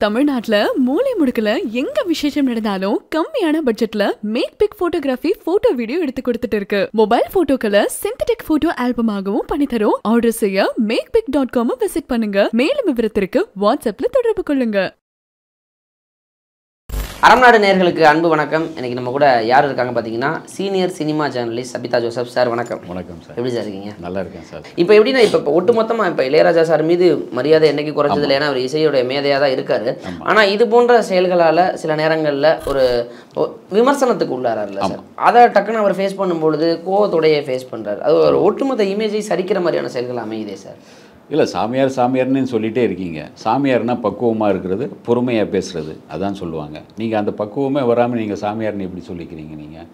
தமிழ்நாட்டுல மூலை முடுக்குல எங்க விசேஷம் நடந்தாலும் கம்மியான பட்ஜெட்ல Mac Pic photography photo video எடுத்து கொடுத்துட்டு இருக்கு மொபைல் போட்டோக்களை சிந்தட்டிக் போட்டோ ஆல்பமாகவும் பண்ணி தரோம் ஆர்டர் செய்ய Mac Pic dot com visit பண்ணுங்க மேலும் விவரத்திற்கு வாட்ஸ்அப்ல தொடர்பு கொள்ளுங்க அறம்நாடு நேயர்களுக்கு அன்பு வணக்கம் இன்னைக்கு நம்ம கூட யார் இருக்காங்க பார்த்தீங்கன்னா senior cinema journalist Sabitha Joseph sir வணக்கம் வணக்கம் சார் எப்படி சார் இருக்கீங்க நல்லா இருக்கேன் சார் இப்போ எப்படின்னா இப்போ இப்போ ஒட்டுமொத்தமாக இப்போ இளையராஜா சார் மீது மரியாதை என்னைக்கு குறைஞ்சது இல்லை ஏன்னா அவர் இசையோட மேதையாக தான் இருக்காரு ஆனால் இது போன்ற செயல்களால் சில நேரங்களில் ஒரு ஒ- விமர்சனத்துக்கு உள்ளாரார்ல சார் அதை டக்குன்னு அவர் ஃபேஸ் பண்ணும்பொழுது கோவத்தோடையே ஃபேஸ் பண்ணுறாரு அது ஒரு ஒட்டுமொத்த இமேஜை சரிக்கிற மாதிரியான செயல்கள் அமையுதே சார் இல்லை சாமியார் சாமியார்னு சொல்லிட்டே இருக்கீங்க சாமியார்னா பக்குவமாக இருக்கிறது பொறுமையாக பேசுறது அதான் சொல்லுவாங்க நீங்கள் அந்த பக்குவமே வராமல் நீங்கள் சாமியார்னு எப்படி சொல்லிக்கிறீங்க நீங்கள்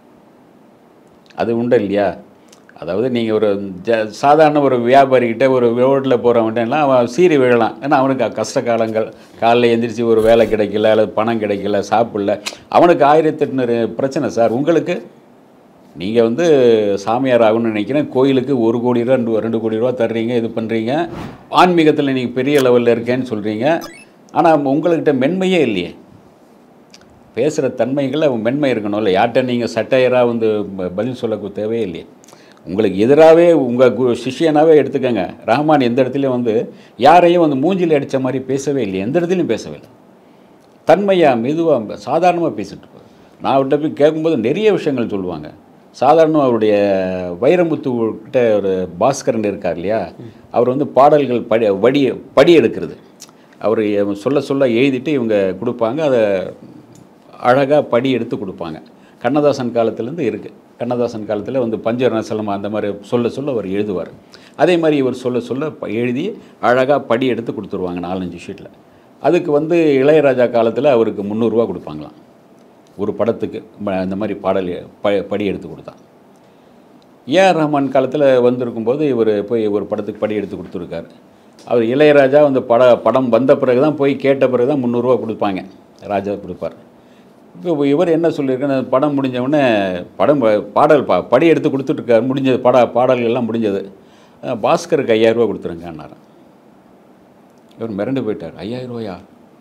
அது உண்டு இல்லையா அதாவது நீங்கள் ஒரு ஜ சாதாரண ஒரு வியாபாரிகிட்ட ஒரு ரோட்டில் போகிறவன்ட்டெல்லாம் அவன் சீறி விழலாம் ஏன்னா அவனுக்கு கஷ்ட காலங்கள் காலைல எந்திரிச்சு ஒரு வேலை கிடைக்கல அல்லது பணம் கிடைக்கல சாப்பிடல அவனுக்கு ஆயிரத்தெட்டு பிரச்சனை சார் உங்களுக்கு நீங்கள் வந்து சாமியார் ஆகணும்னு நினைக்கிறேன் கோயிலுக்கு ஒரு கோடி ரூபா ரெண்டு ரெண்டு கோடி ரூபா தர்றீங்க இது பண்ணுறீங்க ஆன்மீகத்தில் நீங்கள் பெரிய லெவலில் இருக்கேன்னு சொல்கிறீங்க ஆனால் உங்கள்கிட்ட மென்மையே இல்லையே பேசுகிற தன்மைகள் அவன் மென்மை இருக்கணும்ல யார்கிட்ட நீங்கள் சட்டையராக வந்து ப- பதில் சொல்ல தேவையே இல்லையே உங்களுக்கு எதிராகவே உங்கள் கு சிஷியனாகவே எடுத்துக்கங்க ரஹ்மான் எந்த இடத்துலையும் வந்து யாரையும் வந்து மூஞ்சில் அடித்த மாதிரி பேசவே இல்லை எந்த இடத்துலையும் பேசவே இல்லை தன்மையாக மெதுவாக சாதாரணமாக பேசிட்டு இருப்பார் நான் அவர்கிட்ட போய் கேட்கும்போது நிறைய விஷயங்கள் சொல்லுவாங்க சாதாரணமாக அவருடைய வைரமுத்து கிட்ட ஒரு பாஸ்கரன் இருக்கார் இல்லையா அவர் வந்து பாடல்கள் படி வடி படி எடுக்கிறது அவர் சொல்ல சொல்ல எழுதிட்டு இவங்க கொடுப்பாங்க அதை அழகாக படி எடுத்து கொடுப்பாங்க கண்ணதாசன் காலத்துலேருந்து இருக்குது கண்ணதாசன் காலத்தில் வந்து பஞ்சரணசலம் அந்த மாதிரி சொல்ல சொல்ல அவர் எழுதுவார் அதே மாதிரி இவர் சொல்ல சொல்ல ப- எழுதி அழகாக படி எடுத்து கொடுத்துருவாங்க நாலஞ்சு ஷீட்டில் அதுக்கு வந்து இளையராஜா காலத்தில் அவருக்கு முந்நூறுரூவா கொடுப்பாங்களாம் ஒரு படத்துக்கு ம- இந்த மாதிரி பாடல் எ- ப படி எடுத்து கொடுத்தான் ஏஆர் ரஹ்மான் காலத்தில் வந்திருக்கும்போது இவர் போய் ஒரு படத்துக்கு படி எடுத்து கொடுத்துருக்காரு அவர் இளையராஜா அந்த பட படம் வந்த பிறகு தான் போய் கேட்ட பிறகு தான் முந்நூறுரூவா கொடுப்பாங்க ராஜா கொடுப்பார் இப்போ இவர் என்ன சொல்லியிருக்காரு அந்த படம் முடிஞ்ச உடனே படம் ப- பாடல் பா படி எடுத்து கொடுத்துட்ருக்காரு முடிஞ்சது பட பாடல்கள் எல்லாம் முடிஞ்சது அஹ் பாஸ்கருக்கு ஐயாயிரரூவா கொடுத்துருங்கன்னாராம் இவர் மிரண்டு போயிட்டார் ஐயாயிரம் ரூபாயா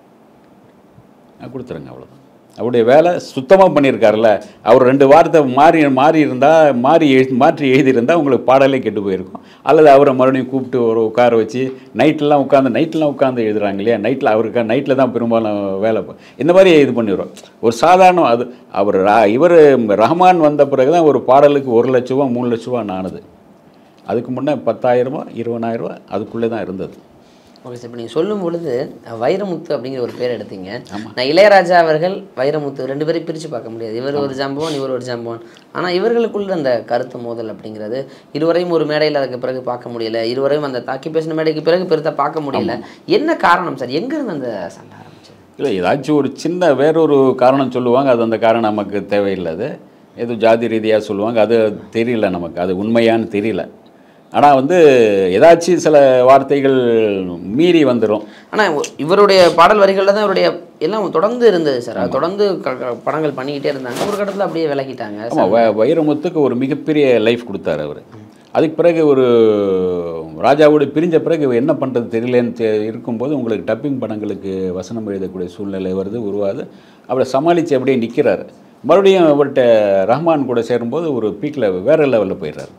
நான் கொடுத்துருங்க அவ்வளோதான் அவருடைய வேலை சுத்தமாக பண்ணியிருக்காருல்ல அவர் ரெண்டு வார்த்தை மாறி மாறி இருந்தால் மாறி எழு மாற்றி எழுதியிருந்தால் உங்களுக்கு பாடலே கெட்டு போயிருக்கும் அல்லது அவரை மறுபடியும் கூப்பிட்டு ஒரு உட்கார வச்சு நைட்லாம் உட்காந்து நைட்லாம் உட்காந்து எழுதுறாங்க இல்லையா நைட்டில் அவருக்கு நைட்டில் தான் பெரும்பாலும் வேலை ப- இந்த மாதிரி இது பண்ணிடுறோம் ஒரு சாதாரண அது அவர் இவர் ரஹ்மான் வந்த பிறகு தான் ஒரு பாடலுக்கு ஒரு லட்ச ரூபா மூணு லட்ச ரூபா நானுது அதுக்கு முன்னே பத்தாயிரரூபா இருபதாயிரரூபா அதுக்குள்ளே தான் இருந்தது ஓகே சார் இப்போ நீங்கள் சொல்லும் பொழுது அஹ், வைரமுத்து அப்படிங்கிற ஒரு பேர் எடுத்தீங்க நான் இளையராஜா அவர்கள் வைரமுத்து ரெண்டு பேரையும் பிரித்து பார்க்க முடியாது இவர் ஒரு ஜாம்பவான் இவர் ஒரு ஜாம்பவான் ஆனால் இவர்களுக்குள்ள அந்த கருத்து மோதல் அப்படிங்கிறது இருவரையும் ஒரு மேடையில் அதுக்கு பிறகு பார்க்க முடியல இருவரையும் அந்த தாக்கி பேசின மேடைக்கு பிறகு பெருசாக பார்க்க முடியல என்ன காரணம் சார் எங்கேருந்து அந்த சண்டை ஆரம்பிச்சது இல்லை ஏதாச்சும் ஒரு சின்ன வேறொரு காரணம் சொல்லுவாங்க அது அந்த காரணம் நமக்கு தேவையில்லை அது ஏதோ ஜாதி ரீதியாக சொல்லுவாங்க அது தெரியல நமக்கு அது உண்மையான்னு தெரியல ஆனால் வந்து ஏதாச்சும் சில வார்த்தைகள் மீறி வந்துடும் ஆனால் இவருடைய பாடல் வரிகளில் தான் இவருடைய எல்லாம் தொடர்ந்து இருந்தது சார் அது தொடர்ந்து க- க- படங்கள் பண்ணிக்கிட்டே இருந்தாங்க ஒரு கட்டத்தில் அப்படியே விலகிட்டாங்க ஆமாம் வ வைரமுத்துக்கு ஒரு மிகப்பெரிய லைஃப் கொடுத்தாரு அவர் அதுக்கு பிறகு ஒரு ராஜாவோடு பிரிஞ்ச பிறகு இவர் என்ன பண்ணுறது தெரியலன்னு தெ- இருக்கும்போது உங்களுக்கு டப்பிங் படங்களுக்கு வசனம் எழுதக்கூடிய சூழ்நிலை வருது உருவாது அவரை சமாளித்து அப்படியே நிற்கிறாரு மறுபடியும் அவர்கிட்ட ரஹ்மான் கூட சேரும்போது ஒரு பீக்கில் வேறு லெவலில் போயிடுறாரு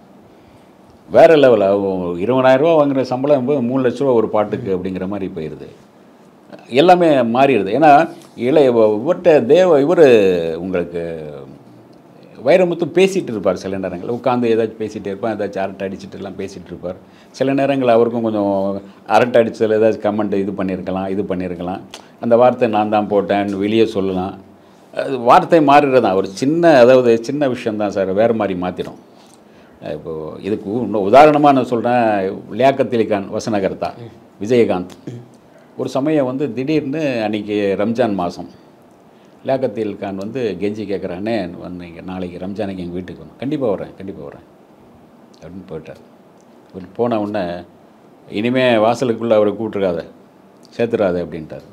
வேறு லெவலில் இருபதாயிரரூவா வாங்குற சம்பளம் போது மூணு லட்ச ரூபா ஒரு பாட்டுக்கு அப்படிங்கிற மாதிரி போயிடுது எல்லாமே மாறிடுது ஏன்னா இளைய இவர்கிட்ட தேவ இவர் உங்களுக்கு வைரமுத்து பேசிகிட்டு இருப்பார் சில நேரங்கள் உட்காந்து ஏதாச்சும் பேசிகிட்டே இருப்பார் ஏதாச்சும் அரட்டை அடிச்சுட்டு எல்லாம் பேசிகிட்டு இருப்பார் சில நேரங்கள் அவருக்கும் கொஞ்சம் அரட்டை அடிச்சதில் ஏதாச்சும் கமெண்ட் இது பண்ணியிருக்கலாம் இது பண்ணியிருக்கலாம் அந்த வார்த்தை நான் தான் போட்டேன் வெளியே சொல்லலாம் அது வார்த்தை மாறிடுறது தான் ஒரு சின்ன அதாவது சின்ன விஷயம்தான் சார் வேறு மாதிரி மாற்றிடும் இப்போது இதுக்கு இன்னும் உதாரணமாக நான் சொல்கிறேன் லியாக்கத் அலி கான் வசனகர்த்தா விஜயகாந்த் ஒரு சமயம் வந்து திடீர்னு அன்றைக்கி ரம்ஜான் மாதம் லியாக்கத் அலி கான் வந்து கெஞ்சி கேட்குறானே வந்தீங்க நாளைக்கு ரம்ஜானுக்கு எங்கள் வீட்டுக்கு வரணும் கண்டிப்பாக வரேன் கண்டிப்பாக வரேன் அப்படின்னு போயிட்டார் இவர் போன உடனே இனிமே வாசலுக்குள்ளே அவரை கூப்பிட்ருக்காத சேர்த்துறாத அப்படின்ட்டார்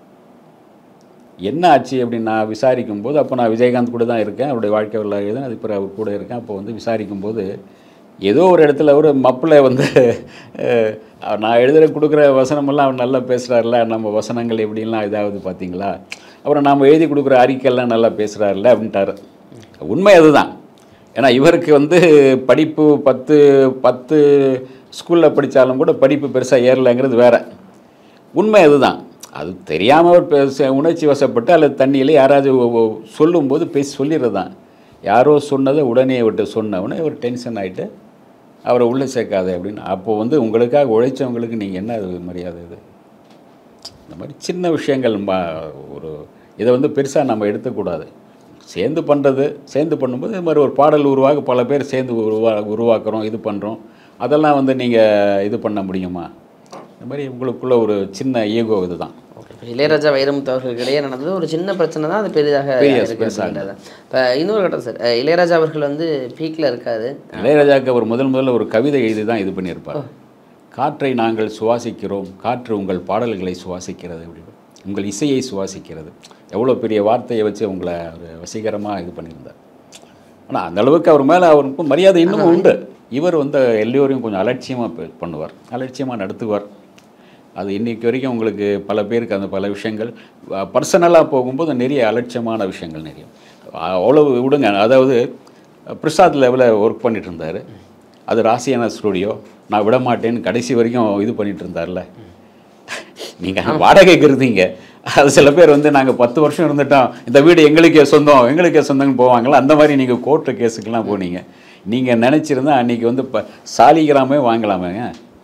என்ன ஆச்சு அப்படின்னு நான் விசாரிக்கும் போது அப்போ நான் விஜயகாந்த் கூட தான் இருக்கேன் அவருடைய வாழ்க்கை வரலாறு எழுதுனேன் அதுக்கு பிறகு அவர் கூட இருக்கேன் அப்போ வந்து விசாரிக்கும் போது ஏதோ ஒரு இடத்துல ஒரு மப்பில் வந்து அஹ், நான் எழுதுகிற கொடுக்குற வசனமெல்லாம் அவர் நல்லா பேசுகிறாருல நம்ம வசனங்கள் எப்படிலாம் இதாகுது பார்த்தீங்களா அப்புறம் நாம் எழுதி கொடுக்குற அறிக்கையெல்லாம் நல்லா பேசுகிறாருல அப்படின்ட்டாரு உண்மை அதுதான் ஏன்னா இவருக்கு வந்து படிப்பு பத்து பத்து ஸ்கூலில் படித்தாலும் கூட படிப்பு பெருசாக ஏறலைங்கிறது வேற உண்மை அதுதான் அது தெரியாமல் அவர் பேச உணர்ச்சி வசப்பட்டு அல்லது தண்ணியில் யாராவது ஒ- ஒ- சொல்லும்போது பேசி சொல்லிடுறது தான் யாரோ சொன்னதை உடனே விட்டு சொன்ன உடனே ஒரு டென்ஷன் ஆகிட்டு அவரை உள்ளே சேர்க்காது அப்படின்னு அப்போது வந்து உங்களுக்காக உழைச்சவங்களுக்கு நீங்கள் என்ன அது மரியாதை இது இந்த மாதிரி சின்ன விஷயங்கள் மா ஒரு இதை வந்து பெருசாக நம்ம எடுத்துக்கூடாது சேர்ந்து பண்ணுறது சேர்ந்து பண்ணும்போது இது மாதிரி ஒரு பாடல் உருவாக பல பேர் சேர்ந்து உருவா உருவாக்குறோம் இது பண்ணுறோம் அதெல்லாம் வந்து நீங்கள் இது பண்ண முடியுமா இந்த மாதிரி உங்களுக்குள்ள ஒரு சின்ன ஈகோ இதுதான் ஓகே இப்போ இளையராஜா வைரமுத்து அவர்களுக்கு இடையே நடந்தது ஒரு சின்ன பிரச்சனை தான் அது பெரிதாக பெரிய இருக்கு பெருசாக அப்படின்றது. இப்போ இன்னொரு கட்டம் சார் அஹ் இளையராஜா அவர்கள் வந்து பீக்கில் இருக்காரு இளையராஜாவுக்கு அவர் முதல் முதல்ல ஒரு கவிதை எழுதி தான் இது பண்ணியிருப்பார் காற்றை நாங்கள் சுவாசிக்கிறோம் காற்று உங்கள் பாடல்களை சுவாசிக்கிறது அப்படின்னு உங்கள் இசையை சுவாசிக்கிறது எவ்வளோ பெரிய வார்த்தையை வச்சு உங்களை அவர் வசீகரமாக இது பண்ணியிருந்தார் ஆனால் அந்த அளவுக்கு அவர் மேலே அவருக்கு மரியாதை இன்னமும் உண்டு இவர் வந்து எல்லோரையும் கொஞ்சம் அலட்சியமாக பண்ணுவார் அலட்சியமாக நடத்துவார் அது இன்னைக்கு வரைக்கும் உங்களுக்கு பல பேருக்கு அந்த பல விஷயங்கள் பர்சனலாக போகும்போது நிறைய அலட்சியமான விஷயங்கள் நிறைய அவ்வளவு விடுங்க அதாவது பிரசாத் லெவலில் ஒர்க் பண்ணிட்டு இருந்தார் அது ராசியான ஸ்டூடியோ நான் விட மாட்டேன்னு கடைசி வரைக்கும் இது பண்ணிட்டு இருந்தார்ல நீங்கள் வாடகைக்கு இருந்தீங்க அது சில பேர் வந்து நாங்கள் பத்து வருஷம் இருந்துட்டோம் இந்த வீடு எங்களுக்கே சொந்தம் எங்களுக்கே சொந்தம்னு போவாங்களா அந்த மாதிரி நீங்கள் கோர்ட்டு கேஸுக்கெல்லாம் போனீங்க நீங்கள் நினச்சிருந்தா அன்றைக்கி வந்து இப்போ சாலிகிராமே வாங்கலாமேங்க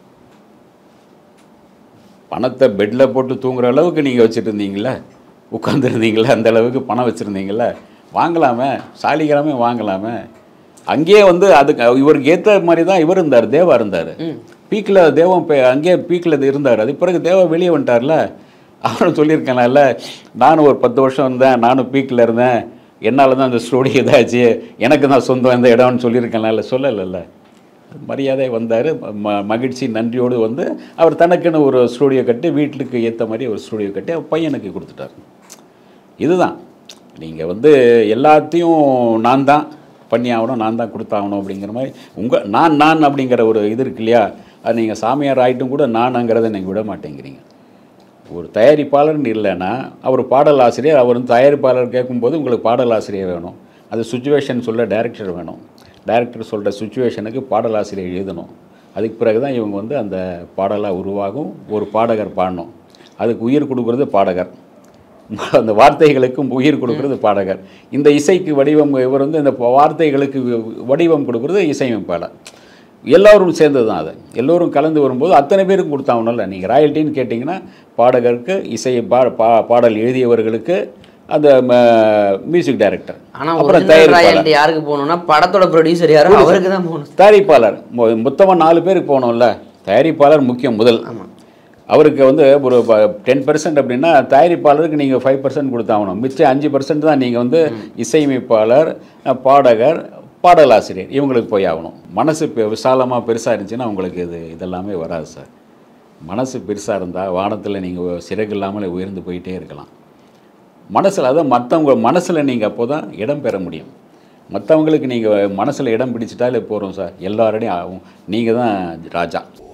பணத்தை பெட்டில் போட்டு தூங்குற அளவுக்கு நீங்கள் வச்சுட்டு இருந்தீங்களே உட்காந்துருந்தீங்களே அந்த அளவுக்கு பணம் வச்சுருந்தீங்களே வாங்கலாமே சாலிகிராமே வாங்கலாமே அங்கேயே வந்து அதுக்கு இவருக்கு ஏற்ற மாதிரி தான் இவர் இருந்தார் தேவா இருந்தார் பீக்கில் தேவம் பே- அங்கேயே பீக்கில் இருந்தார் அது பிறகு தேவா வெளியே வந்துட்டார்ல அவரும் சொல்லியிருக்கேன்ல நானும் ஒரு பத்து வருஷம் இருந்தேன் நானும் பீக்கில் இருந்தேன் என்னால் தான் அந்த ஸ்டோரி இதாச்சு எனக்கு தான் சொந்தம் இந்த இடம்னு சொல்லியிருக்கேன்ல சொல்லலைல்ல மரியாதை வந்தார் ம மகிழ்ச்சி நன்றியோடு வந்து அவர் தனக்குன்னு ஒரு ஸ்டூடியோ கட்டி வீட்டுக்கு ஏற்ற மாதிரி ஒரு ஸ்டூடியோ கட்டி அவர் பையனுக்கு கொடுத்துட்டார் இதுதான் நீங்கள் வந்து எல்லாத்தையும் நான் தான் பண்ணி ஆகணும் நான் தான் கொடுத்தாகணும் அப்படிங்கிற மாதிரி உங்கள் நான் நான் அப்படிங்கிற ஒரு இது இருக்கு இல்லையா அது நீங்கள் சாமியார் ஆகிட்டும் கூட நானுங்கிறத நீங்கள் விட மாட்டேங்கிறீங்க ஒரு தயாரிப்பாளர்னு இல்லைன்னா அவர் பாடல் ஆசிரியர் அவர் வந்து தயாரிப்பாளர் கேட்கும்போது உங்களுக்கு பாடல் ஆசிரியர் வேணும் அது சுச்சுவேஷன் சொல்ல டைரக்டர் வேணும் டைரக்டர் சொல்கிற சுச்சுவேஷனுக்கு பாடல் ஆசிரியர் எழுதணும் அதுக்கு பிறகு தான் இவங்க வந்து அந்த பாடலாக உருவாகும் ஒரு பாடகர் பாடணும் அதுக்கு உயிர் கொடுக்குறது பாடகர் அந்த வார்த்தைகளுக்கும் உயிர் கொடுக்குறது பாடகர் இந்த இசைக்கு வடிவம் இவர் வந்து இந்த வார்த்தைகளுக்கு வடிவம் கொடுக்குறது இசையமைப்பாளர் எல்லோரும் சேர்ந்தது தான் அது எல்லோரும் கலந்து வரும்போது அத்தனை பேருக்கும் கொடுத்தாங்கணும்ல நீங்கள் ராயல்ட்டின்னு கேட்டிங்கன்னா பாடகருக்கு இசை பா பா பாடல் எழுதியவர்களுக்கு அந்த மியூசிக் டைரக்டர் ஆனா அப்புறம் ஒரிஜினல் தயாரிப்பாளர் ராயல்ட்டி யாருக்கு போகணும்னா படத்தோட ப்ரொடியூசர் யாரோ அவருக்கு தான் போகணும் தயாரிப்பாளர் மொத்தமாக நாலு பேருக்கு போகணும்ல தயாரிப்பாளர் முக்கியம் முதல் ஆமா அவருக்கு வந்து ஒரு டென் பர்சன்ட் அப்படின்னா தயாரிப்பாளருக்கு நீங்கள் ஃபைவ் பர்சன்ட் கொடுத்தாகணும் மிச்சம் அஞ்சு பர்சன்ட் தான் நீங்கள் வந்து இசையமைப்பாளர் அஹ், பாடகர் பாடலாசிரியர் இவங்களுக்கு போய் ஆகணும் மனசு பெ விசாலமாக பெருசாக இருந்துச்சுன்னா உங்களுக்கு இது இதெல்லாமே வராது சார் மனசு பெருசாக இருந்தால் வானத்தில் நீங்கள் சிறகு இல்லாமல் உயர்ந்து போயிட்டே இருக்கலாம் மனசில் அதான் மற்றவங்க மனசில் நீங்கள் அப்போ தான் இடம் பெற முடியும் மற்றவங்களுக்கு நீங்கள் மனசில் இடம் பிடிச்சிட்டாலே போகிறோம் சார் எல்லாரோடையும் ஆகும் நீங்கள் தான் ராஜா